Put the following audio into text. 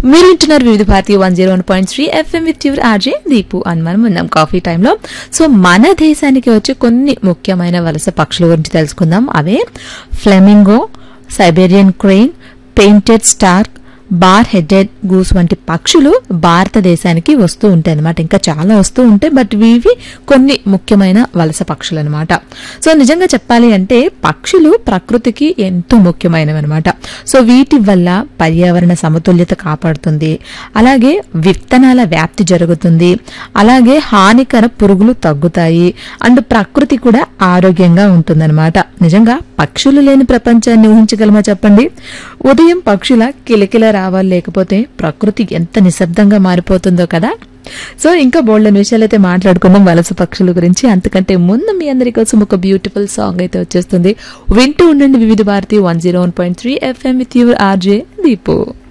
మీరు వింటున్నారు Vividh Bharati one zero one point three FM with your RJ Deepu అని మనం ఉన్నాం కాఫీ టైంలో సో మన దేశానికి వచ్చి కొన్ని ముఖ్యమైన వలస పక్షుల గురించి తెలుసుకుందాం అవే flamingo Siberian crane painted stork bar headed goose వంటి పక్షులు భారతదేశానికి వస్తూ ఉంటాయి అనమాట ఇంకా చాలా వస్తూ ఉంటాయి బట్ ఇవి కొన్ని ముఖ్యమైన వలస పక్షులు అనమాట సో నిజంగా చెప్పాలి అంటే పక్షులు ప్రకృతికి ఎంతో ముఖ్యమైనవి అనమాట సో వీటి వల్ల పర్యావరణ సమతుల్యత కాపాడుతుంది అలాగే విత్తనాల వ్యాప్తి జరుగుతుంది అలాగే హానికర పురుగులు తగ్గుతాయి అండ్ ప్రకృతి కూడా ఆరోగ్యంగా ఉంటుందన్నమాట నిజంగా పక్షులు లేని ప్రపంచాన్ని ఊహించగలమా చెప్పండి ఉదయం పక్షుల కిలకిల రావాలి లేకపోతే ప్రకృతి ఎంత నిశ్శబ్దంగా మారిపోతుందో కదా సో ఇంకా బోల్డెన్ విషయాలు అయితే మాట్లాడుకుందాం వలస పక్షుల గురించి అంతకంటే ముందు మీ అందరి కోసం ఒక బ్యూటిఫుల్ సాంగ్ అయితే వచ్చేస్తుంది వింటూ ఉండండి Vividh Bharati one zero one point three FM with your RJ Deepu